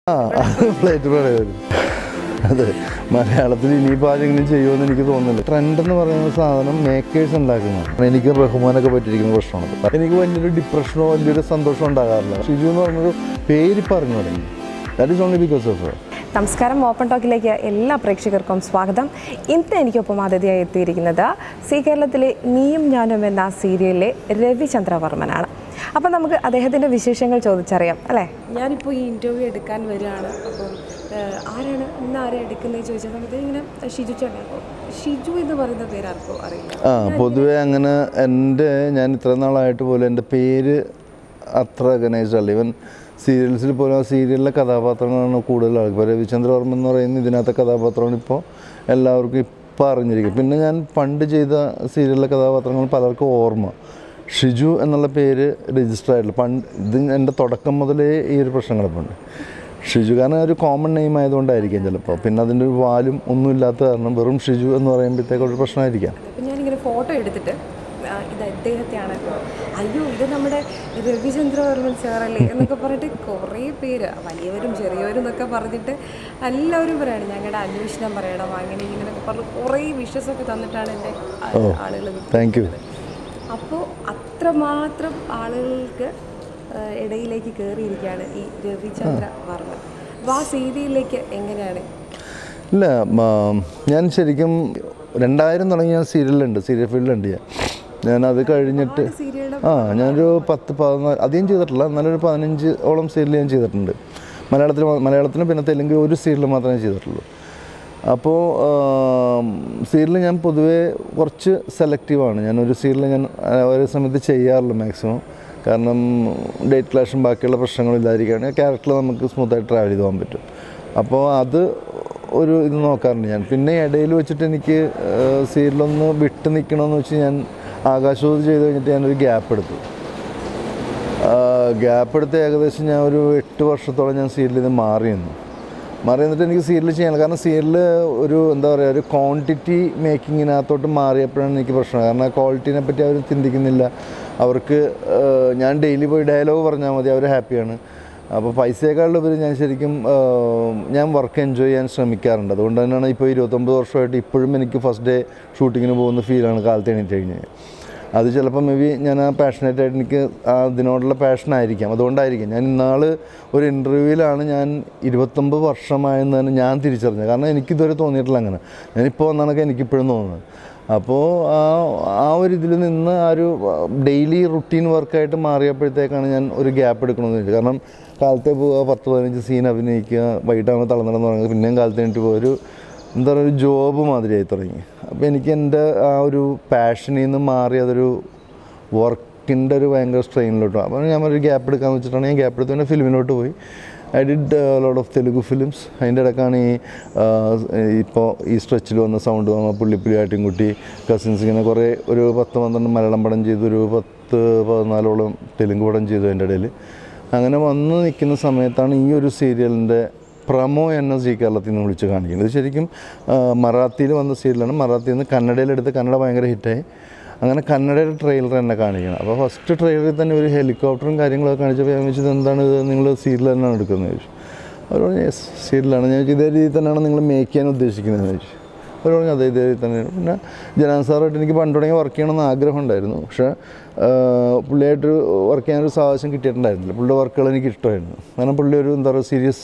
ആ പ്ലേറ്റ് വരും അതെ മലയാളത്തിൽ ഇനിയിപ്പോൾ ആരെങ്കിലും ചെയ്യുമെന്ന് എനിക്ക് തോന്നുന്നില്ല ട്രെൻഡ് എന്ന് പറയുന്ന സാധനം മേക്കേഴ്സ് ഉണ്ടാക്കുന്നതാണ് എനിക്ക് റഹ്മാനൊക്കെ പറ്റിയിരിക്കുന്ന പ്രശ്നമാണ് എനിക്ക് വലിയൊരു ഡിപ്രഷനോ വലിയൊരു സന്തോഷമോ ഉണ്ടാകാറില്ല ഷിജു എന്ന് പറഞ്ഞൊരു പേര് പറഞ്ഞു തുടങ്ങി that is only because of നമസ്കാരം ഓപ്പൺ ടോക്കിലേക്ക് എല്ലാ പ്രേക്ഷകർക്കും സ്വാഗതം ഇന്ന് എനിക്കൊപ്പം അതിഥിയായി എത്തിയിരിക്കുന്നത് സി കേരളത്തിലെ നീയും ഞാനും എന്ന സീരിയലിലെ രവിചന്ദ്രവർമ്മനാണ് അപ്പം നമുക്ക് അദ്ദേഹത്തിൻ്റെ വിശേഷങ്ങൾ ചോദിച്ചറിയാം അല്ലേ ഞാനിപ്പോൾ ഈ ഇൻ്റർവ്യൂ എടുക്കാൻ വരികയാണ് അപ്പം ഏഹ്, ആരാണ് ഇന്ന് ആരാ എടുക്കുന്നത് ചോദിച്ച സമയത്ത് ഇങ്ങനെ ഷിജു ചേട്ടൻ അപ്പോൾ ഷിജു എന്ന് പറയുന്ന പേര് ആർക്കോ അറിയില്ല ആ പൊതുവേ അങ്ങനെ എൻ്റെ ഞാൻ ഇത്ര നാളായിട്ട് പോലും എൻ്റെ പേര് അത്ര റെക്കഗ്നൈസ്ഡ് അല്ല ഇവൻ സീരിയൽസിൽ പോലും ആ സീരിയലിലെ കഥാപാത്രങ്ങളാണ് കൂടുതൽ ആൾക്ക് ഇപ്പോൾ രവിചന്ദ്രവർമ്മ എന്ന് പറയുന്ന ഇതിനകത്തെ കഥാപാത്രമാണ് ഇപ്പോൾ എല്ലാവർക്കും ഇപ്പോൾ അറിഞ്ഞിരിക്കും പിന്നെ ഞാൻ പണ്ട് ചെയ്ത സീരിയലിലെ കഥാപാത്രങ്ങൾ പലർക്കും ഓർമ്മ ഷിജു എന്നുള്ള പേര് രജിസ്റ്റർ ആയിട്ടില്ല പണ്ട് ഇത് എൻ്റെ തുടക്കം മുതലേ ഈ ഒരു പ്രശ്നങ്ങളൊക്കെ ഉണ്ട് ഷിജു കാരണം ഒരു കോമൺ നെയിം ആയതുകൊണ്ടായിരിക്കും ചിലപ്പോൾ പിന്നെ അതിൻ്റെ ഒരു വാലും ഒന്നും ഇല്ലാത്ത കാരണം വെറും ഷിജു എന്ന് പറയുമ്പോഴത്തേക്ക് ഒരു പ്രശ്നമായിരിക്കാം അപ്പം ഞാനിങ്ങനെ ഫോട്ടോ എടുത്തിട്ട് ആ, ഇത് അദ്ദേഹത്തെയാണ് അയ്യോ ഇത് നമ്മുടെ രവിചന്ദ്രവർമ്മൻ സാറല്ലേ എന്നൊക്കെ പറഞ്ഞിട്ട് കുറേ പേര് വലിയവരും ചെറിയവരും എന്നൊക്കെ പറഞ്ഞിട്ട് എല്ലാവരും പറയാണ് ഞങ്ങളുടെ അന്വേഷണം പറയണം അങ്ങനെ ഇങ്ങനെയൊക്കെ പറഞ്ഞ് കുറേ വിഷസൊക്കെ തന്നിട്ടാണ് എൻ്റെ ആളുകൾ താങ്ക് യു അപ്പോൾ അത്രമാത്രം ആളുകൾക്ക് ആ, ഇടയിലേക്ക് കയറിയിരിക്കുകയാണ് ഈ രവിചന്ദ്ര വർമ്മ അപ്പോൾ ആ സീരിയലിലേക്ക് എങ്ങനെയാണ് ഇല്ല മ- ഞാൻ ശരിക്കും രണ്ടായിരം തുടങ്ങി ഞാൻ സീരിയലുണ്ട് സീരിയൽ ഫീൽഡിലുണ്ട് ഞാൻ ഞാൻ അത് കഴിഞ്ഞിട്ട് സീരിയലിൻ്റെ ആ ഞാനൊരു പത്ത് പതിനാല് അധികം ചെയ്തിട്ടില്ല എന്നാലൊരു പതിനഞ്ച് ഓളം സീരിയൽ ഞാൻ ചെയ്തിട്ടുണ്ട് മലയാളത്തിൽ മാ- മലയാളത്തിലും പിന്നെ തെലുങ്ക് ഒരു സീരിയൽ മാത്രമേ ചെയ്തിട്ടുള്ളൂ അപ്പോൾ സീരിയൽ ഞാൻ പൊതുവേ കുറച്ച് സെലക്റ്റീവാണ് ഞാൻ ഒരു സീരിയൽ ഞാൻ ആ, ഒരേ സമയത്ത് ചെയ്യാറില്ല മാക്സിമം കാരണം ഡേറ്റ് ക്ലാഷും ബാക്കിയുള്ള പ്രശ്നങ്ങളും ഇല്ലാതിരിക്കുകയാണെങ്കിൽ ക്യാരക്ടറിൽ നമുക്ക് സ്മൂത്തായിട്ട് ട്രാവൽ ചെയ്ത് പോകാൻ പറ്റും അപ്പോൾ അത് ഒരു ഇത് നോക്കാറുണ്ട് ഞാൻ പിന്നെ ഇടയിൽ വെച്ചിട്ട് എനിക്ക് സീരിയലൊന്ന് വിട്ട് നിൽക്കണമെന്ന് വെച്ച് ഞാൻ ആകാശബോധം ചെയ്ത് കഴിഞ്ഞിട്ട് ഞാനൊരു ഗ്യാപ്പ് എടുത്തു ഗ്യാപ്പ് എടുത്ത് ഏകദേശം ഞാൻ ഒരു എട്ട് വർഷത്തോളം ഞാൻ സീരിയലിൽ നിന്ന് മാറി നിന്നു മാറി നിന്നിട്ട് എനിക്ക് സീരിയൽ ചെയ്യണം കാരണം സീരിയൽ ഒരു എന്താ പറയുക ഒരു ക്വാണ്ടിറ്റി മേക്കിങ്ങിനകത്തോട്ട് മാറിയപ്പോഴാണ് എനിക്ക് പ്രശ്നം കാരണം ആ ക്വാളിറ്റീനെ പറ്റി അവർ ചിന്തിക്കുന്നില്ല അവർക്ക് ആ, ഞാൻ ഡെയിലി പോയി ഡയലോഗ് പറഞ്ഞാൽ മതി അവർ ഹാപ്പിയാണ് അപ്പോൾ പൈസയെക്കാളുപരി ഞാൻ ശരിക്കും ആ, ഞാൻ വർക്ക് എൻജോയ് ചെയ്യാൻ ശ്രമിക്കാറുണ്ട് അതുകൊണ്ട് തന്നെയാണ് ഇപ്പോൾ ഇരുപത്തൊമ്പത് വർഷമായിട്ട് ഇപ്പോഴും എനിക്ക് ഫസ്റ്റ് ഡേ ഷൂട്ടിങ്ങിന് പോകുന്ന ഫീലാണ് കാലത്ത് എണീറ്റ് കഴിഞ്ഞാൽ അത് ചിലപ്പോൾ മേ ബി ഞാൻ ആ പാഷനേറ്റ് ആയിട്ട് എനിക്ക് ആ ഇതിനോടുള്ള പാഷനായിരിക്കാം അതുകൊണ്ടായിരിക്കും ഞാൻ ഇന്നാൾ ഒരു ഇൻ്റർവ്യൂവിലാണ് ഞാൻ ഇരുപത്തൊമ്പത് വർഷമായെന്ന് തന്നെ ഞാൻ തിരിച്ചറിഞ്ഞത് കാരണം എനിക്കിതുവരെ തോന്നിയിട്ടില്ല അങ്ങനെ ഞാനിപ്പോൾ വന്നാണൊക്കെ എനിക്കിപ്പോഴും തോന്നുന്നത് അപ്പോൾ ആ ആ ഒരു ഇതിൽ നിന്ന് ആ ഒരു ഡെയിലി റുട്ടീൻ വർക്കായിട്ട് മാറിയപ്പോഴത്തേക്കാണ് ഞാൻ ഒരു ഗ്യാപ്പ് എടുക്കണമെന്ന് വെച്ചത് കാരണം കാലത്തെ പോവുക പത്ത് പതിനഞ്ച് സീൻ അഭിനയിക്കുക വൈകിട്ടാകുമ്പോൾ തളർന്നിടന്ന് തുടങ്ങുക പിന്നെയും കാലത്ത് കഴിഞ്ഞിട്ട് പോകുക ഒരു എന്താ പറയുക ഒരു ജോബ് മാതിരിയായി തുടങ്ങി അപ്പോൾ എനിക്ക് എൻ്റെ ആ ഒരു പാഷനിൽ നിന്ന് മാറി അതൊരു വർക്കിൻ്റെ ഒരു ഭയങ്കര സ്ട്രെയിനിലോട്ട് അപ്പോൾ ഞാൻ ഒരു ഗ്യാപ്പ് എടുക്കാമെന്ന് വെച്ചിട്ടാണ് ഞാൻ ഗ്യാപ്പ് എടുത്ത് പിന്നെ ഫിലിമിലോട്ട് പോയി I did lot of Telugu films അതിൻ്റെ ഇടയ്ക്കാണ് ഈ ഇപ്പോൾ ഈ സ്ട്രെച്ചിൽ വന്ന സൗണ്ട് വന്ന പുള്ളിപ്പുലി ആട്ടിൻകുട്ടി കസിൻസ് ഇങ്ങനെ കുറേ ഒരു പത്ത് പന്ത്രണ്ട് മലയാളം പടം ചെയ്തു ഒരു പത്ത് പതിനാലോളം തെലുങ്ക് പടം ചെയ്തു അതിൻ്റെ ഇടയിൽ അങ്ങനെ വന്ന് നിൽക്കുന്ന സമയത്താണ് ഈ ഒരു സീരിയലിൻ്റെ പ്രമോ എന്ന സി കേരളത്തിൽ നിന്ന് വിളിച്ച് കാണിക്കുന്നത് ഇത് ശരിക്കും മറാത്തിയിൽ വന്ന സീരിയലാണ് മറാത്തിയിൽ നിന്ന് കന്നഡയിലെടുത്ത് കന്നഡ ഭയങ്കര ഹിറ്റായി അങ്ങനെ കന്നഡയുടെ ട്രെയിലർ എന്നെ കാണിക്കണം അപ്പോൾ ഫസ്റ്റ് ട്രെയിലറിൽ തന്നെ ഒരു ഹെലികോപ്റ്ററും കാര്യങ്ങളൊക്കെ കാണിച്ചപ്പോൾ ഞാൻ വെച്ചത് എന്താണ് ഇത് നിങ്ങൾ സീരിയൽ തന്നെയാണ് എടുക്കുന്നത് ചോദിച്ചു അവർ പറഞ്ഞു യെസ് സീരിയലാണ് ഞാൻ ചോദിച്ചു ഇതേ രീതിയിൽ തന്നെയാണ് നിങ്ങൾ മേക്ക് ചെയ്യാൻ ഉദ്ദേശിക്കുന്നതെന്ന് ചോദിച്ചു അവർ പറഞ്ഞു അതേ ഇതേ രീതിയിൽ തന്നെയാണ് പിന്നെ ജനാൻ സാറായിട്ട് എനിക്ക് പണ്ട് തുടങ്ങി വർക്ക് ചെയ്യണമെന്ന് ആഗ്രഹം ഉണ്ടായിരുന്നു പക്ഷേ ആ, പുള്ളിയായിട്ട് വർക്ക് ചെയ്യാനൊരു സാവകാശം കിട്ടിയിട്ടുണ്ടായിരുന്നില്ല പുള്ളിയുടെ വർക്കുകൾ എനിക്ക് ഇഷ്ടമായിരുന്നു കാരണം പുള്ളി ഒരു എന്താ പറയുക സീരിയസ്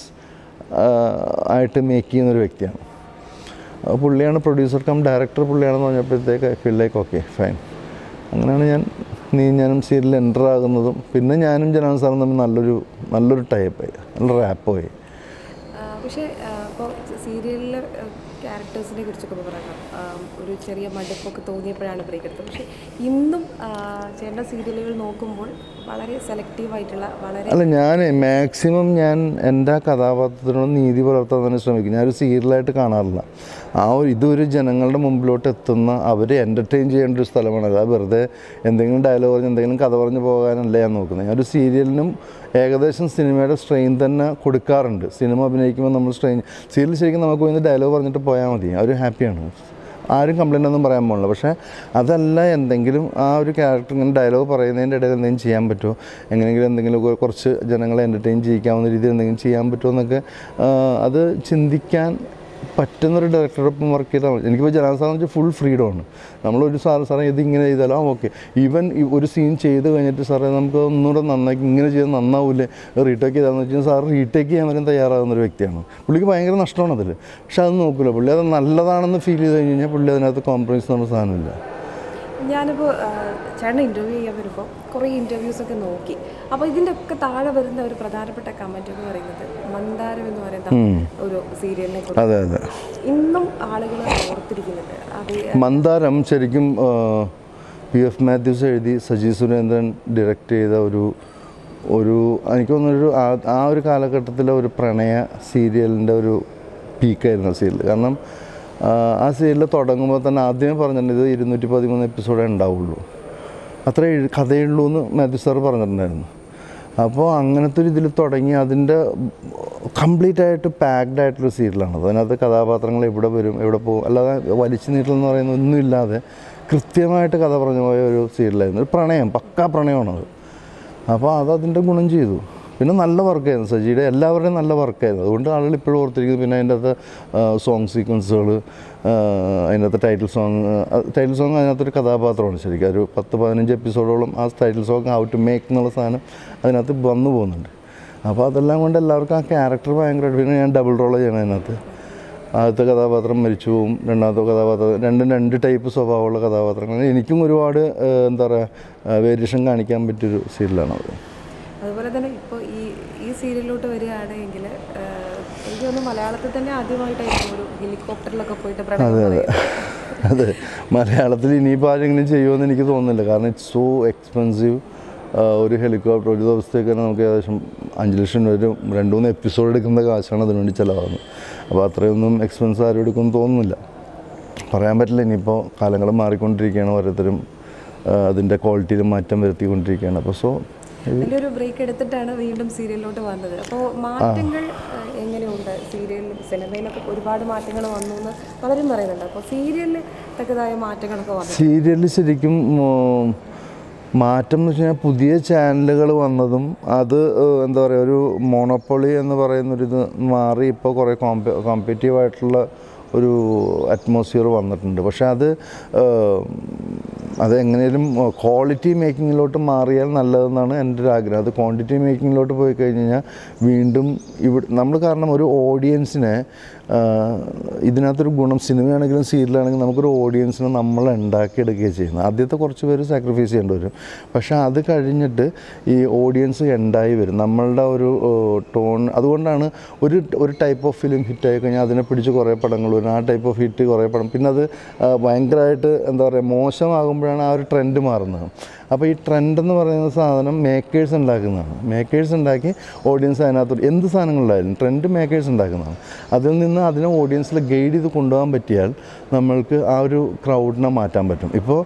ആയിട്ട് മേക്ക് ചെയ്യുന്ന ഒരു വ്യക്തിയാണ് അപ്പോൾ പുള്ളിയാണ് പ്രൊഡ്യൂസർ കം ഡയറക്ടർ പുള്ളിയാണെന്ന് പറഞ്ഞപ്പോഴത്തേക്ക് I feel like okay fine അങ്ങനെയാണ് ഞാൻ നീ ഞാനും സീരിയലിൽ എൻ്റർ ആകുന്നതും പിന്നെ ഞാനും ജനാൻ സാറും തമ്മിൽ നല്ലൊരു നല്ലൊരു ടൈപ്പായി നല്ല റാപ്പായി പക്ഷേ ഇപ്പോൾ സീരിയലിലെ ക്യാരക്ടേഴ്സിനെ കുറിച്ചൊക്കെ പറയാം ആ, ഒരു ചെറിയ മടുപ്പൊക്കെ തോന്നിയപ്പോഴാണ് ബ്രേക്ക് എടുത്തത് പക്ഷേ ഇന്നും ആ, ചേട്ടൻ്റെ സീരിയലുകൾ നോക്കുമ്പോൾ വളരെ സെലക്റ്റീവ് ആയിട്ടുള്ള വളരെ അല്ല ഞാൻ മാക്സിമം ഞാൻ എൻ്റെ ആ കഥാപാത്രത്തിനോട് നീതി പുലർത്താൻ തന്നെ ശ്രമിക്കും ഞാനൊരു സീരിയലായിട്ട് കാണാറില്ല ആ ഒരു ഇതൊരു ജനങ്ങളുടെ മുമ്പിലോട്ട് എത്തുന്ന അവരെ എൻ്റർടൈൻ ചെയ്യേണ്ട ഒരു സ്ഥലമാണ് അത് വെറുതെ എന്തെങ്കിലും ഡയലോഗ് പറഞ്ഞ് എന്തെങ്കിലും കഥ പറഞ്ഞ് പോകാനല്ല ഞാൻ നോക്കുന്നത് ഞാനൊരു സീരിയലിനും ഏകദേശം സിനിമയുടെ സ്ട്രെയിൻ തന്നെ കൊടുക്കാറുണ്ട് സിനിമ അഭിനയിക്കുമ്പോൾ നമ്മൾ സ്ട്രെയിൻ സീരിയൽ ശരിക്കും നമുക്ക് പോയി ഡയലോഗ് പറഞ്ഞിട്ട് പോയാൽ മതി അവർ ഹാപ്പിയാണ് ആരും കംപ്ലൈൻ്റ് ഒന്നും പറയാൻ പോകില്ല പക്ഷേ അതല്ല എന്തെങ്കിലും ആ ഒരു ക്യാരക്ടർ ഇങ്ങനെ ഡയലോഗ് പറയുന്നതിൻ്റെ ഇടയിൽ എന്തെങ്കിലും ചെയ്യാൻ പറ്റുമോ എങ്ങനെയെങ്കിലും എന്തെങ്കിലും കൊ- കുറച്ച് ജനങ്ങളെ എൻ്റർടൈൻ ചെയ്യിക്കാവുന്ന രീതിയിൽ എന്തെങ്കിലും ചെയ്യാൻ പറ്റുമോ എന്നൊക്കെ ആ, അത് ചിന്തിക്കാൻ പറ്റുന്നൊരു ഡയറക്ടറോടൊപ്പം വർക്ക് ചെയ്താൽ മതി എനിക്കിപ്പോൾ ജനാസാന്ന് വെച്ചാൽ ഫുൾ ഫ്രീഡമാണ് നമ്മളൊരു സാറ് സാറേ ഇത് ഇങ്ങനെ ചെയ്താലോ ആ ഓക്കെ ഈവൻ ഒരു സീൻ ചെയ്ത് കഴിഞ്ഞിട്ട് സാറേ നമുക്ക് ഒന്നുകൂടെ നന്നാക്കി ഇങ്ങനെ ചെയ്ത് നന്നാവില്ലേ റീടേക്ക് ചെയ്താന്ന് വെച്ചാൽ സാർ റീടേക്ക് ചെയ്യാൻ വരെ തയ്യാറാകുന്ന ഒരു വ്യക്തിയാണ് പുള്ളിക്ക് ഭയങ്കര നഷ്ടമാണ് അതിൽ പക്ഷെ അത് നോക്കില്ല പുള്ളി അത് നല്ലതാണെന്ന് ഫീൽ ചെയ്ത് കഴിഞ്ഞ് കഴിഞ്ഞാൽ പുള്ളി അതിനകത്ത് കോംപ്രമൈസ് എന്ന് പറഞ്ഞ സാധനമില്ല ഞാനിപ്പോൾ ചേട്ടനെ ഇൻ്റർവ്യൂ ചെയ്യാൻ വരുമ്പോൾ കുറേ ഇൻ്റർവ്യൂസ് ഒക്കെ നോക്കി അപ്പോൾ ഇതിൻ്റെ ഒക്കെ താഴെ വരുന്ന ഒരു പ്രധാനപ്പെട്ട കമൻറ്റ് എന്ന് പറയുന്നത് മന്ദാരം എന്ന് പറയുന്ന ഒരു സീരിയലിനെ കുറിച്ച് അതെ അതെ ഇന്നും ആളുകൾ ഓർത്തിരിക്കുന്നുണ്ട് അത് മന്ദാരം ശരിക്കും പി എഫ് മാത്യൂസ് എഴുതി സജി സുരേന്ദ്രൻ ഡയറക്റ്റ് ചെയ്ത ഒരു ഒരു എനിക്ക് തോന്നുന്നൊരു ആ- ആ ഒരു കാലഘട്ടത്തിലെ ഒരു പ്രണയ സീരിയലിൻ്റെ ഒരു പീക്കായിരുന്നു ആ സീരിയൽ കാരണം ആ, ആ സീരിയൽ തുടങ്ങുമ്പോൾ തന്നെ ആദ്യമേ പറഞ്ഞിട്ടുണ്ട് ഇത് ഇരുന്നൂറ്റി പതിമൂന്ന് എപ്പിസോഡേ ഉണ്ടാവുള്ളൂ അത്ര എഴു- കഥയുള്ളൂ എന്ന് മാത്യു സാർ പറഞ്ഞിട്ടുണ്ടായിരുന്നു അപ്പോൾ അങ്ങനത്തെ ഒരു ഇതിൽ തുടങ്ങി അതിൻ്റെ കംപ്ലീറ്റ് ആയിട്ട് പാക്ഡ് ആയിട്ടുള്ള സീരിയലാണ് അതിനകത്ത് കഥാപാത്രങ്ങൾ എവിടെ വരും എവിടെ പോകും അല്ലാതെ വലിച്ചു നീട്ടലെന്ന് പറയുന്ന ഒന്നുമില്ലാതെ കൃത്യമായിട്ട് കഥ പറഞ്ഞു പോയ ഒരു സീരിയലായിരുന്നു ഒരു പ്രണയം പക്കാ പ്രണയമാണത് അപ്പോൾ അത് അതിൻ്റെ ഗുണം ചെയ്തു പിന്നെ നല്ല വർക്കായിരുന്നു സജിയുടെ എല്ലാവരുടെയും നല്ല വർക്കായിരുന്നു അതുകൊണ്ട് ആളുകൾ ഇപ്പോഴും ഓർത്തിരിക്കുന്നു പിന്നെ അതിൻ്റെ അകത്ത് സോങ് സീക്വൻസുകൾ അതിൻ്റെ അകത്ത് ടൈറ്റിൽ സോങ് ടൈറ്റിൽ സോങ് അതിനകത്തൊരു കഥാപാത്രമാണ് ശരിക്കും ഒരു പത്ത് പതിനഞ്ച് എപ്പിസോഡോളം ആ title song how to make എന്നുള്ള സാധനം അതിനകത്ത് വന്നു പോകുന്നുണ്ട് അപ്പോൾ അതെല്ലാം കൊണ്ട് എല്ലാവർക്കും ആ ക്യാരക്ടർ ഭയങ്കരമായിട്ട് പിന്നെ ഞാൻ ഡബിൾ റോള് ചെയ്യണം അതിനകത്ത് ആദ്യത്തെ കഥാപാത്രം മരിച്ചു പോവും രണ്ടാമത്തെ കഥാപാത്രം രണ്ടും രണ്ട് ടൈപ്പ് സ്വഭാവമുള്ള കഥാപാത്രങ്ങൾ എനിക്കും ഒരുപാട് ഏഹ്, എന്താ പറയുക വേരിയേഷൻ കാണിക്കാൻ പറ്റിയൊരു സീരിയലാണത് അതുപോലെ തന്നെ ഇപ്പോൾ ഈ ഈ സീരിയലിലോട്ട് വരികയാണെങ്കിൽ എനിക്ക് തോന്നുന്നു മലയാളത്തിൽ തന്നെ ആദ്യമായിട്ടായിരിക്കും ഒരു ഹെലികോപ്റ്ററിലൊക്കെ പോയിട്ട് പ്രണയം പറയുന്നത്. അതെ മലയാളത്തിൽ ഇനിയിപ്പോൾ ആരെങ്കിലും ചെയ്യുമെന്ന് എനിക്ക് തോന്നുന്നില്ല കാരണം ഇറ്റ്സ് സോ എക്സ്പെൻസീവ് ഒരു ഹെലികോപ്റ്റർ ഒരു ദിവസത്തേക്ക് തന്നെ നമുക്ക് ഏകദേശം അഞ്ച് ലക്ഷം രൂപ ഒരു രണ്ട് മൂന്ന് എപ്പിസോഡ് എടുക്കുന്ന കാശാണ് അതിനുവേണ്ടി ചിലവാകുന്നത് അപ്പോൾ അത്രയൊന്നും എക്സ്പെൻസ് ആരും എടുക്കുമെന്ന് തോന്നുന്നില്ല പറയാൻ പറ്റില്ല ഇനിയിപ്പോൾ കാലങ്ങൾ മാറിക്കൊണ്ടിരിക്കുകയാണ് ഓരോരുത്തരും ആ, അതിൻ്റെ ക്വാളിറ്റിയിൽ മാറ്റം വരുത്തിക്കൊണ്ടിരിക്കുകയാണ് അപ്പോൾ സോ വലിയൊരു ബ്രേക്ക് എടുത്തിട്ടാണ് വീണ്ടും സീരിയലിലോട്ട് വന്നത് അപ്പോൾ മാറ്റങ്ങൾ ഏഹ്, എങ്ങനെയുണ്ട് സീരിയലിലും സിനിമയിലൊക്കെ ഒരുപാട് മാറ്റങ്ങൾ വന്നു എന്ന് പലരും പറയുന്നുണ്ട് അപ്പോൾ സീരിയലിൽ തക്കതായ മാറ്റങ്ങളൊക്കെ വന്നു സീരിയലിൽ ശരിക്കും ഉം, മാറ്റം എന്ന് വെച്ച് കഴിഞ്ഞാൽ പുതിയ ചാനലുകൾ വന്നതും അത് ഏഹ്, എന്താ പറയുക ഒരു മോണോപ്പൊളി എന്ന് പറയുന്നൊരിത് മാറി ഇപ്പോൾ കുറേ കോമ്പ കോമ്പറ്റീവ് ആയിട്ടുള്ള ഒരു അറ്റ്മോസ്ഫിയർ വന്നിട്ടുണ്ട് പക്ഷേ അത് ഏഹ്, അത് എങ്ങനെയും ക്വാളിറ്റി മേക്കിങ്ങിലോട്ട് മാറിയാൽ നല്ലതെന്നാണ് എൻ്റെ ഒരു ആഗ്രഹം അത് ക്വാണ്ടിറ്റി മേക്കിങ്ങിലോട്ട് പോയി കഴിഞ്ഞ് കഴിഞ്ഞാൽ വീണ്ടും ഇവിടെ നമ്മൾ കാരണം ഒരു ഓഡിയൻസിനെ ആഹ്, ഇതിനകത്തൊരു ഗുണം സിനിമയാണെങ്കിലും സീരിയലാണെങ്കിലും നമുക്കൊരു ഓഡിയൻസിനെ നമ്മൾ ഉണ്ടാക്കിയെടുക്കുകയാണ് ചെയ്യുന്നത് ആദ്യത്തെ കുറച്ച് പേര് സാക്രിഫൈസ് ചെയ്യേണ്ടി വരും പക്ഷേ അത് കഴിഞ്ഞിട്ട് ഈ ഓഡിയൻസ് ഉണ്ടായി വരും നമ്മളുടെ ഒരു ടോൺ അതുകൊണ്ടാണ് ഒരു ഒരു ടൈപ്പ് ഓഫ് ഫിലിം ഹിറ്റായി കഴിഞ്ഞാൽ അതിനെ പിടിച്ച് കുറേ പടങ്ങൾ വരും ആ ടൈപ്പ് ഓഫ് ഹിറ്റ് കുറേ പടം പിന്നെ അത് ആ, ഭയങ്കരമായിട്ട് എന്താ പറയുക മോശമാകുമ്പോഴാണ് ആ ഒരു ട്രെൻഡ് മാറുന്നത് അപ്പോൾ ഈ ട്രെൻഡ് എന്ന് പറയുന്ന സാധനം മേക്കേഴ്സ് ഉണ്ടാക്കുന്നതാണ് മേക്കേഴ്സ് ഉണ്ടാക്കി ഓഡിയൻസ് അതിനകത്ത് എന്ത് സാധനങ്ങളിലായാലും ട്രെൻഡ് മേക്കേഴ്സ് ഉണ്ടാക്കുന്നതാണ് അതിൽ നിന്ന് അതിനെ ഓഡിയൻസിൽ ഗൈഡ് ചെയ്ത് കൊണ്ടുപോകാൻ പറ്റിയാൽ നമ്മൾക്ക് ആ ഒരു ക്രൗഡിനെ മാറ്റാൻ പറ്റും ഇപ്പോൾ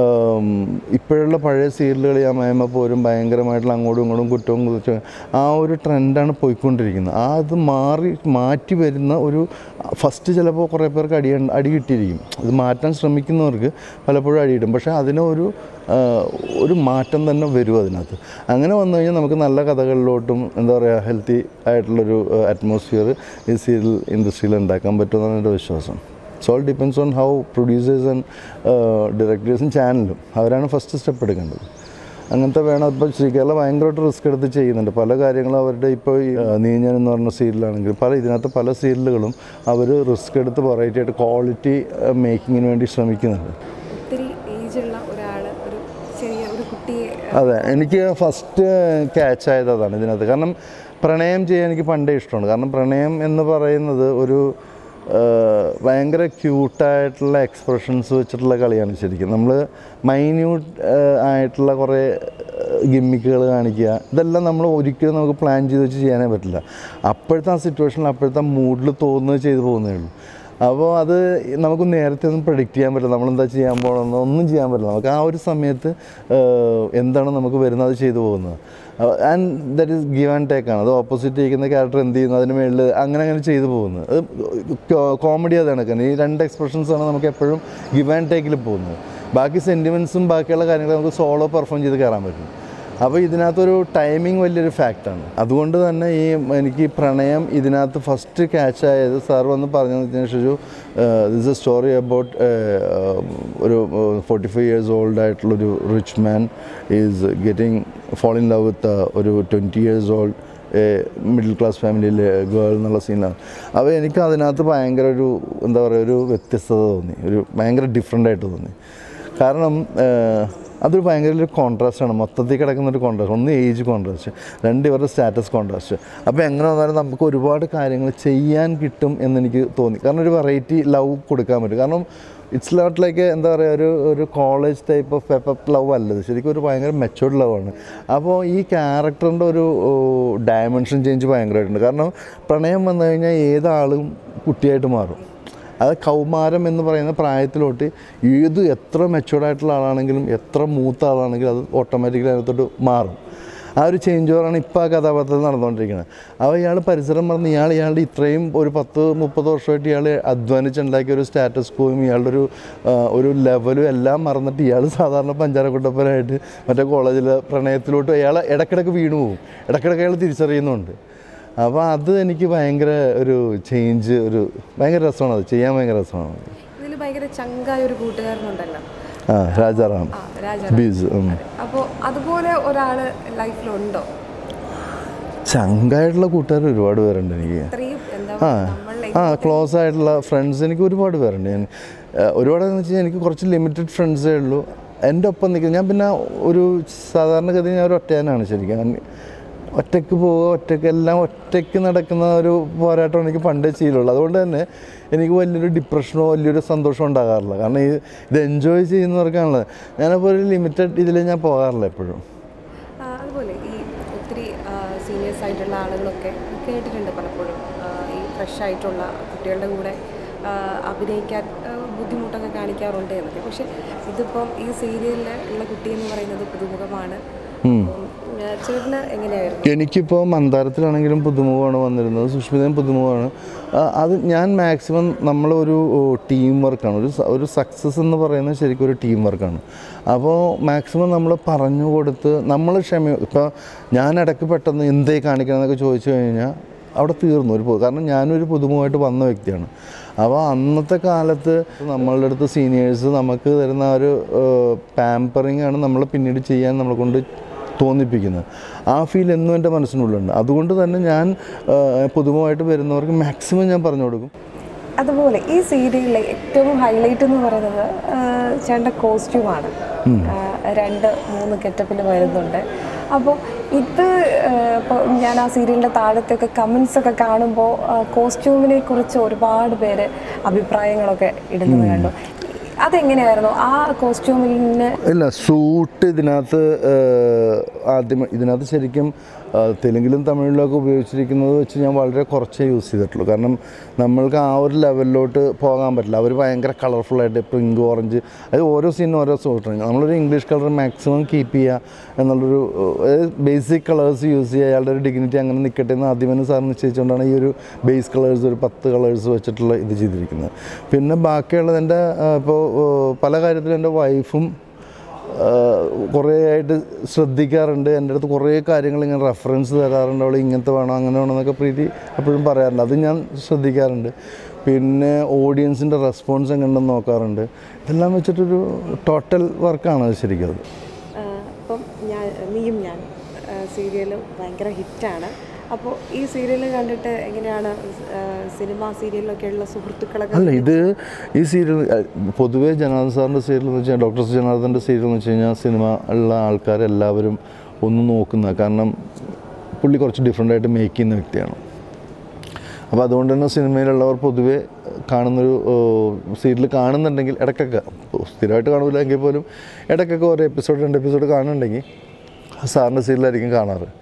ഇപ്പോഴുള്ള പഴയ സീരിയലുകൾ ഞാൻ മയമ്മ പോരും ഭയങ്കരമായിട്ടുള്ള അങ്ങോട്ടും ഇങ്ങോട്ടും കുറ്റവും കുറിച്ചും ആ ഒരു ട്രെൻഡാണ് പോയിക്കൊണ്ടിരിക്കുന്നത് ആ അത് മാറി മാറ്റി വരുന്ന ഒരു ഫസ്റ്റ് ചിലപ്പോൾ കുറേ പേർക്ക് അടി അടി കിട്ടിയിരിക്കും ഇത് മാറ്റാൻ ശ്രമിക്കുന്നവർക്ക് പലപ്പോഴും അടി കിട്ടും പക്ഷേ അതിന് ഒരു ആ, ഒരു മാറ്റം തന്നെ വരും അതിനകത്ത് അങ്ങനെ വന്നു കഴിഞ്ഞാൽ നമുക്ക് നല്ല കഥകളിലോട്ടും എന്താ പറയുക ഹെൽത്തി ആയിട്ടുള്ളൊരു അറ്റ്മോസ്ഫിയർ ഈ സീരിയൽ ഇൻഡസ്ട്രിയിൽ ഉണ്ടാക്കാൻ പറ്റുമെന്നാണ് എൻ്റെ വിശ്വാസം so all depends on how producers and ഡയറക്ടേഴ്സും ചാനലും അവരാണ് ഫസ്റ്റ് സ്റ്റെപ്പ് എടുക്കേണ്ടത് അങ്ങനത്തെ വേണം ഇപ്പോൾ ശ്രീകേരള ഭയങ്കരമായിട്ട് റിസ്ക് എടുത്ത് ചെയ്യുന്നുണ്ട് പല കാര്യങ്ങളും അവരുടെ ഇപ്പോൾ ഈ ആ, നീഞ്ഞൻ എന്ന് പറഞ്ഞ സീരിയലാണെങ്കിൽ പല ഇതിനകത്ത് പല സീരിയലുകളും അവർ റിസ്ക് എടുത്ത് വെറൈറ്റി ആയിട്ട് ക്വാളിറ്റി മേക്കിങ്ങിന് വേണ്ടി ശ്രമിക്കുന്നുണ്ട് ഒത്തിരി ഏജുള്ള ഒരാൾ ഒരു ചെറിയ ഒരു കുട്ടിയെ അതെ എനിക്ക് ഫസ്റ്റ് ക്യാച്ച് ആയത് അതാണ് ഇതിനകത്ത് കാരണം പ്രണയം ചെയ്യാൻ എനിക്ക് പണ്ടേ ഇഷ്ടമാണ് കാരണം പ്രണയം എന്ന് പറയുന്നത് ഒരു ആ, ഭയങ്കര ക്യൂട്ടായിട്ടുള്ള എക്സ്പ്രഷൻസ് വെച്ചിട്ടുള്ള കളിയാണ് ശരിക്കും നമ്മൾ മൈന്യൂട്ട് ആയിട്ടുള്ള കുറേ ഗിമ്മിക്കുകൾ കാണിക്കുക ഇതെല്ലാം നമ്മൾ ഒരിക്കലും നമുക്ക് പ്ലാൻ ചെയ്ത് വെച്ച് ചെയ്യാനേ പറ്റില്ല അപ്പോഴത്തെ ആ സിറ്റുവേഷനിൽ അപ്പോഴത്തെ മൂഡിൽ തോന്നുന്നത് ചെയ്തു പോകുന്നേ ഉള്ളൂ അപ്പോൾ അത് നമുക്ക് നേരത്തെ ഒന്നും പ്രഡിക്റ്റ് ചെയ്യാൻ പറ്റില്ല നമ്മളെന്താ ചെയ്യാൻ പോകണമെന്ന് ഒന്നും ചെയ്യാൻ പറ്റില്ല നമുക്ക് ആ ഒരു സമയത്ത് ഏഹ്, എന്താണ് നമുക്ക് വരുന്നത് അത് ചെയ്തു പോകുന്നത് and that is give and take ആണ് അത് ഓപ്പോസിറ്റ് ഇരിക്കുന്ന ക്യാരക്ടർ എന്ത് ചെയ്യുന്നു അതിന് മേളിൽ അങ്ങനെ അങ്ങനെ ചെയ്തു പോകുന്നത് അത് കോമഡി അതാണ് കാരണം ഈ രണ്ട് എക്സ്പ്രഷൻസ് ആണ് നമുക്ക് എപ്പോഴും ഗിവ് ആൻഡ് ടേക്കിൽ പോകുന്നത് ബാക്കി സെൻറ്റിമെൻസും ബാക്കിയുള്ള കാര്യങ്ങൾ നമുക്ക് സോളോ പെർഫോം ചെയ്ത് കയറാൻ പറ്റും അപ്പോൾ ഇതിനകത്തൊരു ടൈമിംഗ് വലിയൊരു ഫാക്റ്റാണ് അതുകൊണ്ട് തന്നെ ഈ എനിക്ക് ഈ പ്രണയം ഇതിനകത്ത് ഫസ്റ്റ് ക്യാച്ച് ആയത് സാർ വന്ന് പറഞ്ഞതെന്ന് വെച്ചാൽ Shiju this a story about ഒരു ഫോർട്ടി ഫൈവ് ഇയേഴ്സ് ഓൾഡ് ആയിട്ടുള്ളൊരു rich man is getting fall in love with ഒരു twenty years old middle class ഫാമിലിയിലെ ഗേൾ എന്നുള്ള സീനാണ് അപ്പോൾ എനിക്ക് അതിനകത്ത് ഭയങ്കര ഒരു എന്താ പറയുക ഒരു വ്യത്യസ്തത തോന്നി ഒരു ഭയങ്കര ഡിഫറെൻ്റ് ആയിട്ട് തോന്നി കാരണം ഏഹ്, അതൊരു ഭയങ്കര ഒരു കോൺട്രാസ്റ്റാണ് മൊത്തത്തിൽ കിടക്കുന്ന ഒരു കോൺട്രാസ്റ്റ് ഒന്ന് ഏജ് കോൺട്രാസ്റ്റ് രണ്ട് ഇവരുടെ സ്റ്റാറ്റസ് കോൺട്രാസ്റ്റ് അപ്പോൾ എങ്ങനെ വന്നാലും നമുക്ക് ഒരുപാട് കാര്യങ്ങൾ ചെയ്യാൻ കിട്ടും എന്നെനിക്ക് തോന്നി കാരണം ഒരു വെറൈറ്റി ലവ് കൊടുക്കാൻ പറ്റും കാരണം ഇറ്റ്സ് നോട്ട് ലൈക്ക് എന്താ പറയുക ഒരു ഒരു college type of puppy love അല്ലത് ശരിക്കും ഒരു ഭയങ്കര മെച്ചോർഡ് ലവാണ് അപ്പോൾ ഈ ക്യാരക്ടറിൻ്റെ ഒരു ഡയമെൻഷൻ ചേഞ്ച് ഭയങ്കരമായിട്ടുണ്ട് കാരണം പ്രണയം വന്നു കഴിഞ്ഞാൽ ഏതാളും കുട്ടിയായിട്ട് മാറും അത് കൗമാരം എന്ന് പറയുന്ന പ്രായത്തിലോട്ട് ഏത് എത്ര മെച്ചുവേർഡ് ആയിട്ടുള്ള ആളാണെങ്കിലും എത്ര മൂത്ത ആളാണെങ്കിലും അത് ഓട്ടോമാറ്റിക്കലി അതിനകത്തോട്ട് മാറും ആ ഒരു ചേഞ്ച് ഓവറാണ് ഇപ്പോൾ ആ കഥാപാത്രത്തിൽ നടന്നുകൊണ്ടിരിക്കുന്നത് അപ്പോൾ ഇയാൾ പരിസരം മറന്ന് ഇയാൾ ഇയാളുടെ ഇത്രയും ഒരു പത്ത് മുപ്പത് വർഷമായിട്ട് ഇയാൾ അധ്വാനിച്ചുണ്ടാക്കിയ ഒരു സ്റ്റാറ്റസ് കോയും ഇയാളുടെ ഒരു ആ, ഒരു ലെവലും എല്ലാം മറന്നിട്ട് ഇയാൾ സാധാരണ പഞ്ചാരക്കുട്ടപ്പനായിട്ട് മറ്റേ കോളേജിൽ പ്രണയത്തിലോട്ട് അയാൾ ഇടയ്ക്കിടയ്ക്ക് വീണു പോകും ഇടയ്ക്കിടയ്ക്ക് അയാൾ തിരിച്ചറിയുന്നുണ്ട് അപ്പോൾ അത് എനിക്ക് ഭയങ്കര ഒരു ചേഞ്ച് ഒരു ഭയങ്കര രസമാണ് അത് ചെയ്യാൻ ഭയങ്കര രസമാണ് ഇതിൽ ഭയങ്കര ചങ്കായ ഒരു കൂട്ടുകാരനുണ്ടല്ലോ ആ രാജാറാം ആ രാജ ബീസ് ഉം. അപ്പോൾ അതുപോലെ ഒരാൾ ലൈഫിലുണ്ടോ ചങ്കായിട്ടുള്ള കൂട്ടുകാർ ഒരുപാട് പേരുണ്ട് എനിക്ക് ഇത്രയും എന്താ ആ നമ്മളെ ആ ക്ലോസ് ആയിട്ടുള്ള ഫ്രണ്ട്സ് എനിക്ക് ഒരുപാട് പേരുണ്ട് ഞാൻ ആ, ഒരുപാടെന്ന് വെച്ച് കഴിഞ്ഞാൽ എനിക്ക് കുറച്ച് ലിമിറ്റഡ് ഫ്രണ്ട്സേ ഉള്ളൂ എൻ്റെ ഒപ്പം നിൽക്കുന്നത് ഞാൻ പിന്നെ ഒരു സാധാരണഗതി ഞാൻ ഒരു ഒറ്റയാനാണ് ശരിക്കും ഞാൻ ഒറ്റയ്ക്ക് പോവുക ഒറ്റയ്ക്ക് എല്ലാം ഒറ്റയ്ക്ക് നടക്കുന്ന ഒരു പോരാട്ടം എനിക്ക് പണ്ടേ ശീലമുള്ളൂ അതുകൊണ്ട് തന്നെ എനിക്ക് വലിയൊരു ഡിപ്രഷനോ വലിയൊരു സന്തോഷമോ ഉണ്ടാകാറില്ല കാരണം ഈ ഇത് എൻജോയ് ചെയ്യുന്നവർക്കാണല്ലോ ഞാനപ്പോൾ ഒരു ലിമിറ്റഡ് ഇതിൽ ഞാൻ പോകാറില്ല എപ്പോഴും ആ, അതുപോലെ ഈ ഒത്തിരി സീനിയേഴ്സ് ആയിട്ടുള്ള ആളുകളൊക്കെ കേട്ടിട്ടുണ്ട് പലപ്പോഴും ആ, ഈ ഫ്രഷ് ആയിട്ടുള്ള കുട്ടികളുടെ കൂടെ ആ, അഭിനയിക്കാൻ ആ, ബുദ്ധിമുട്ടൊക്കെ കാണിക്കാറുണ്ട് എന്നൊക്കെ പക്ഷെ ഇതിപ്പം ഈ സീരിയലിൽ ഉള്ള കുട്ടി എന്ന് പറയുന്നത് പുതുമുഖമാണ് അപ്പം, ആ, ചേട്ടന് എങ്ങനെയായിരുന്നു എനിക്കിപ്പോൾ മന്ദാരത്തിലാണെങ്കിലും പുതുമുഖമാണ് വന്നിരുന്നത് സുഷ്മിതയും പുതുമുഖമാണ് ആ, അത് ഞാൻ മാക്സിമം നമ്മളൊരു ടീം വർക്കാണ് ഒരു സ- ഒരു സക്സസ് എന്ന് പറയുന്നത് ശരിക്കും ഒരു ടീം വർക്കാണ് അപ്പോൾ മാക്സിമം നമ്മൾ പറഞ്ഞു കൊടുത്ത് നമ്മൾ ക്ഷമ ഇപ്പോൾ ഞാൻ ഇടയ്ക്ക് പെട്ടെന്ന് എന്തേ കാണിക്കണം എന്നൊക്കെ ചോദിച്ചു കഴിഞ്ഞാൽ അവിടെ തീർന്നു ഒരു പു- കാരണം ഞാനൊരു പുതുമുഖമായിട്ട് വന്ന വ്യക്തിയാണ് അപ്പോൾ അന്നത്തെ കാലത്ത് നമ്മളുടെ അടുത്ത് സീനിയേഴ്സ് നമുക്ക് തരുന്ന ആ ഒരു പാമ്പറിങ് ആണ് നമ്മൾ പിന്നീട് ചെയ്യാൻ നമ്മളെ കൊണ്ട് തോന്നിപ്പിക്കുന്നത് ആ ഫീൽ എന്നും എൻ്റെ മനസ്സിനുള്ളുണ്ട് അതുകൊണ്ട് തന്നെ ഞാൻ ആ, പുതുമുഖമായിട്ട് വരുന്നവർക്ക് മാക്സിമം ഞാൻ പറഞ്ഞു കൊടുക്കും അതുപോലെ ഈ സീരിയലിലെ ഏറ്റവും ഹൈലൈറ്റ് എന്ന് പറയുന്നത് ചേട്ടൻ്റെ കോസ്റ്റ്യൂമാണ് രണ്ട് മൂന്ന് കെറ്റപ്പിൽ വരുന്നുണ്ട് അപ്പോൾ ഇത് ഇപ്പോൾ ഞാൻ ആ സീരിയലിൻ്റെ താഴത്തൊക്കെ കമൻസ് ഒക്കെ കാണുമ്പോൾ കോസ്റ്റ്യൂമിനെ കുറിച്ച് ഒരുപാട് പേര് അഭിപ്രായങ്ങളൊക്കെ ഇടുന്നത് കണ്ടു അതെങ്ങനെയായിരുന്നു ആ കോസ്റ്റ്യൂമിന് ഇല്ല സൂട്ട് ഇതിനകത്ത് ഏഹ്, ആദ്യം ഇതിനകത്ത് ശരിക്കും ആ, തെലുങ്കിലും തമിഴിലൊക്കെ ഉപയോഗിച്ചിരിക്കുന്നത് വെച്ച് ഞാൻ വളരെ കുറച്ചേ യൂസ് ചെയ്തിട്ടുള്ളൂ കാരണം നമ്മൾക്ക് ആ ഒരു ലെവലിലോട്ട് പോകാൻ പറ്റില്ല അവർ ഭയങ്കര കളർഫുള്ളായിട്ട് പിങ്ക് ഓറഞ്ച് അത് ഓരോ സീനും ഓരോ സൂട്ടാണ് നമ്മളൊരു ഇംഗ്ലീഷ് കളർ മാക്സിമം കീപ്പ് ചെയ്യുക എന്നുള്ളൊരു ബേസിക് കളേഴ്സ് യൂസ് ചെയ്യുക അയാളുടെ ഒരു ഡിഗ്നിറ്റി അങ്ങനെ നിൽക്കട്ടെ എന്ന് ആദ്യം തന്നെ സാർ നിശ്ചയിച്ചുകൊണ്ടാണ് ഈ ഒരു ബേസ് കളേഴ്സ് ഒരു പത്ത് കളേഴ്സ് വെച്ചിട്ടുള്ള ഇത് ചെയ്തിരിക്കുന്നത് പിന്നെ ബാക്കിയുള്ളത് എൻ്റെ ഇപ്പോൾ പല കാര്യത്തിലും എൻ്റെ വൈഫും കുറേ ആയിട്ട് ശ്രദ്ധിക്കാറുണ്ട് എൻ്റെ അടുത്ത് കുറേ കാര്യങ്ങൾ ഇങ്ങനെ റെഫറൻസ് തരാറുണ്ട് അവൾ ഇങ്ങനത്തെ വേണം അങ്ങനെ വേണം എന്നൊക്കെ പ്രീതി എപ്പോഴും പറയാറുണ്ട് അത് ഞാൻ ശ്രദ്ധിക്കാറുണ്ട് പിന്നെ ഓഡിയൻസിൻ്റെ റെസ്പോൺസ് എങ്ങനെയുണ്ടെന്ന് നോക്കാറുണ്ട് ഇതെല്ലാം വെച്ചിട്ടൊരു ടോട്ടൽ വർക്കാണ് അത് ശരിക്കും അത് അപ്പം ഞാൻ നീയും ഞാൻ സീരിയൽ ഭയങ്കര ഹിറ്റാണ് അപ്പോൾ ഈ സീരിയൽ കണ്ടിട്ട് എങ്ങനെയാണ് സിനിമ സീരിയലിലൊക്കെയുള്ള സുഹൃത്തുക്കളൊക്കെ അല്ല ഇത് ഈ സീരിയൽ പൊതുവേ ജനാർദ്ദൻ സാറിൻ്റെ സീരിയൽ എന്ന് വെച്ചാൽ ഡോക്ടർ ജനാർദ്ദൻ്റെ സീരിയൽ എന്ന് വെച്ച് കഴിഞ്ഞാൽ സിനിമ ഉള്ള ആൾക്കാരെല്ലാവരും ഒന്ന് നോക്കുന്ന കാരണം പുള്ളി കുറച്ച് ഡിഫറെൻ്റ് ആയിട്ട് മേക്ക് ചെയ്യുന്ന വ്യക്തിയാണ് അപ്പോൾ അതുകൊണ്ട് തന്നെ സിനിമയിലുള്ളവർ പൊതുവെ കാണുന്നൊരു സീരിയൽ കാണുന്നുണ്ടെങ്കിൽ ഇടയ്ക്കൊക്കെ സ്ഥിരമായിട്ട് കാണില്ല എങ്കിൽ പോലും ഇടയ്ക്കൊക്കെ ഒരു എപ്പിസോഡ് രണ്ട് എപ്പിസോഡ് കാണുന്നുണ്ടെങ്കിൽ സാറിൻ്റെ സീരിയലായിരിക്കും കാണാറ്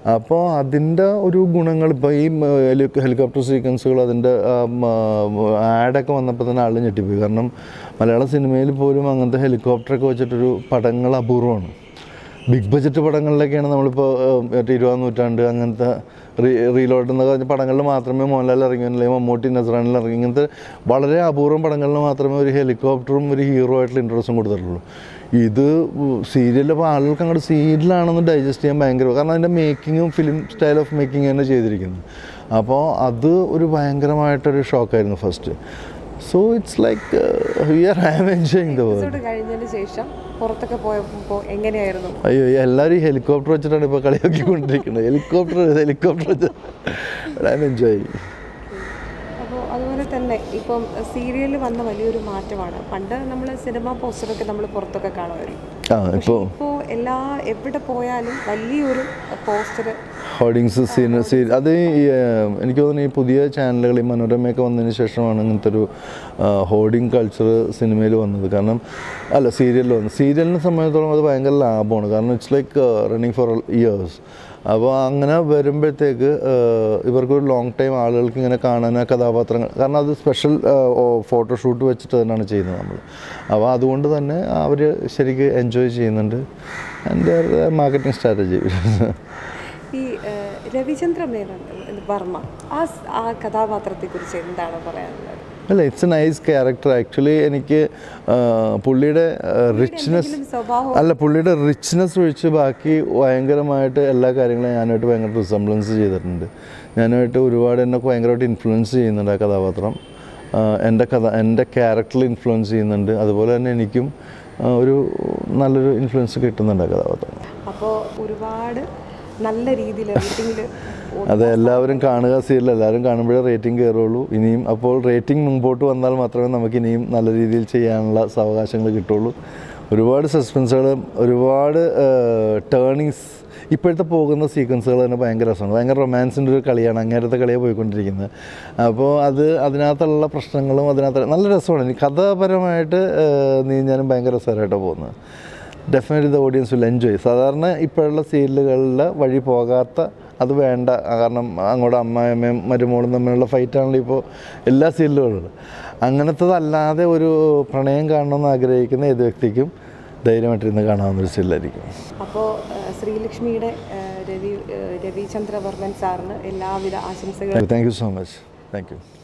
അപ്പോൾ അതിൻ്റെ ഒരു ഗുണങ്ങൾ ഇപ്പോൾ ഈ ഹെലികോപ്റ്റർ സീക്വൻസുകൾ അതിൻ്റെ ആഡൊക്കെ വന്നപ്പോൾ തന്നെ ആൾ ഞെട്ടിപ്പോയി കാരണം മലയാള സിനിമയിൽ പോലും അങ്ങനത്തെ ഹെലികോപ്റ്ററൊക്കെ വെച്ചിട്ടൊരു പടങ്ങൾ അപൂർവമാണ് ബിഗ് ബഡ്ജറ്റ് പടങ്ങളിലൊക്കെയാണ് നമ്മളിപ്പോൾ ഏഹ്, മറ്റേ ഇരുപതാം നൂറ്റാണ്ട് അങ്ങനത്തെ റീ റീലോഡ് എന്നൊക്കെ പറഞ്ഞ പടങ്ങളിൽ മാത്രമേ മോഹൻലാൽ ഇറങ്ങി അല്ലെങ്കിൽ മമ്മൂട്ടി നസ്രാനിൽ ഇറങ്ങി ഇങ്ങനത്തെ വളരെ അപൂർവം പടങ്ങളിൽ മാത്രമേ ഒരു ഹെലികോപ്റ്ററും ഒരു ഹീറോ ആയിട്ടുള്ള ഇൻട്രസ്റ്റും കൊടുത്തിട്ടുള്ളൂ ഇത് സീരിയൽ അപ്പോൾ ആളുകൾക്ക് അങ്ങോട്ട് സീരിയലാണെന്ന് ഡൈജസ്റ്റ് ചെയ്യാൻ ഭയങ്കര കാരണം അതിൻ്റെ മേക്കിങ്ങും ഫിലിം സ്റ്റൈൽ ഓഫ് മേക്കിംഗ് തന്നെ ചെയ്തിരിക്കുന്നത് അപ്പോൾ അത് ഒരു ഭയങ്കരമായിട്ടൊരു ഷോക്കായിരുന്നു first so it's like we are I'm enjoying the world episode കഴിഞ്ഞതിന് ശേഷം പുറത്തൊക്കെ പോയപ്പോൾ എങ്ങനെയായിരുന്നു അയ്യോ എല്ലാവരും ഈ ഹെലികോപ്റ്റർ വെച്ചിട്ടാണ് ഇപ്പോൾ കളിയാക്കിക്കൊണ്ടിരിക്കുന്നത് ഹെലികോപ്റ്റർ ഹെലികോപ്റ്റർ വെച്ച് ഐ എൻജോയ് അപ്പോൾ അതുപോലെ തന്നെ ഇപ്പം സീരിയലിൽ വന്ന വലിയൊരു മാറ്റമാണ് പണ്ട് നമ്മൾ സിനിമ പോസ്റ്ററൊക്കെ നമ്മൾ പുറത്തൊക്കെ കാണുമായിരിക്കും ആ ഇപ്പോൾ ഇപ്പോൾ എല്ലാ എവിടെ പോയാലും വലിയൊരു പോസ്റ്റർ ഹോർഡിങ്സ് സീൻ സീൻ അത് ഈ, ഏഹ്, എനിക്ക് തോന്നുന്നു ഈ പുതിയ ചാനലുകൾ ഈ മനോരമയൊക്കെ വന്നതിന് ശേഷമാണ് ഇങ്ങനത്തെ ഒരു ഹോർഡിങ് കൾച്ചർ സിനിമയിൽ വന്നത് കാരണം അല്ല സീരിയലിൽ വന്നു സീരിയലിനെ സംബന്ധിച്ചിടത്തോളം അത് ഭയങ്കര ലാഭമാണ് കാരണം it's like running four years അപ്പോൾ അങ്ങനെ വരുമ്പോഴത്തേക്ക് ഏഹ്, ഇവർക്കൊരു ലോങ് ടൈം ആളുകൾക്ക് ഇങ്ങനെ കാണാൻ ആ കഥാപാത്രങ്ങൾ കാരണം അത് സ്പെഷ്യൽ ഫോട്ടോഷൂട്ട് വെച്ചിട്ട് തന്നെയാണ് ചെയ്യുന്നത് നമ്മൾ അപ്പോൾ അതുകൊണ്ട് തന്നെ അവർ ശരിക്കും എൻജോയ് ചെയ്യുന്നുണ്ട് ആൻഡ് മാർക്കറ്റിംഗ് സ്ട്രാറ്റജി ഈ ഏഹ്, രവിചന്ദ്ര മേനോൻ വർമ്മ ആ സ്- ആ കഥാപാത്രത്തെക്കുറിച്ച് എന്താണ് പറയാനുള്ളത് അല്ല it's a nice character actually എനിക്ക് ആ, പുള്ളിയുടെ റിച്ച്നെസ് എന്തെങ്കിലും സ്വഭാവം അല്ല പുള്ളിയുടെ റിച്ച്നെസ് ഒഴിച്ച് ബാക്കി ഭയങ്കരമായിട്ട് എല്ലാ കാര്യങ്ങളും ഞാനായിട്ട് ഭയങ്കര റിസംബ്ലൻസ് ചെയ്തിട്ടുണ്ട് ഞാനായിട്ട് ഒരുപാട് എന്നെ ഭയങ്കരമായിട്ട് ഇൻഫ്ലുവൻസ് ചെയ്യുന്നുണ്ട് ആ കഥാപാത്രം ആ, എൻ്റെ കഥ എൻ്റെ ക്യാരക്ടറിൽ ഇൻഫ്ലുവൻസ് ചെയ്യുന്നുണ്ട് അതുപോലെ തന്നെ എനിക്കും ആ, ഒരു നല്ലൊരു ഇൻഫ്ലുവൻസ് കിട്ടുന്നുണ്ട് ആ കഥാപാത്രം അപ്പോൾ ഒരുപാട് നല്ല രീതിയിൽ റേറ്റിംഗിൽ അതെ എല്ലാവരും കാണുക സീരിയൽ എല്ലാവരും കാണുമ്പോഴേ റേറ്റിംഗ് കയറുള്ളൂ ഇനിയും അപ്പോൾ റേറ്റിംഗ് മുമ്പോട്ട് വന്നാൽ മാത്രമേ നമുക്ക് ഇനിയും നല്ല രീതിയിൽ ചെയ്യാനുള്ള സാവകാശങ്ങൾ കിട്ടുള്ളൂ ഒരുപാട് സസ്പെൻസുകളും ഒരുപാട് ടേണിങ്സ് ഇപ്പോഴത്തെ പോകുന്ന സീക്വൻസുകൾ തന്നെ ഭയങ്കര രസമാണ് ഭയങ്കര റൊമാൻസിൻ്റെ ഒരു കളിയാണ് അങ്ങേരത്തെ കളിയാണ് പോയിക്കൊണ്ടിരിക്കുന്നത് അപ്പോൾ അത് അതിനകത്തുള്ള പ്രശ്നങ്ങളും അതിനകത്ത് നല്ല രസമാണ് ഇനി കഥാപരമായിട്ട് ഏഹ്, നീങ്ങാനും ഭയങ്കര രസകരമായിട്ടാണ് പോകുന്നത് definitely the audience will enjoy സാധാരണ ഇപ്പോഴുള്ള സീരിയലുകളിൽ വഴി പോകാത്ത അത് വേണ്ട കാരണം അങ്ങോട്ട് അമ്മായിയമ്മയും മരുമോളും തമ്മിലുള്ള ഫൈറ്റാണല്ലോ ഇപ്പോൾ എല്ലാ സീരിയലുകളിലും അങ്ങനത്തതല്ലാതെ ഒരു പ്രണയം കാണണമെന്ന് ആഗ്രഹിക്കുന്ന ഏത് വ്യക്തിക്കും ധൈര്യമായിട്ടിരുന്ന് കാണാവുന്ന ഒരു സീരിയലായിരിക്കും അപ്പോൾ ശ്രീലക്ഷ്മിയുടെ ഏഹ്, രവി ഏഹ്, രവിചന്ദ്ര വർമ്മൻ സാറിന് എല്ലാവിധ ആശംസകളും thank you so much thank U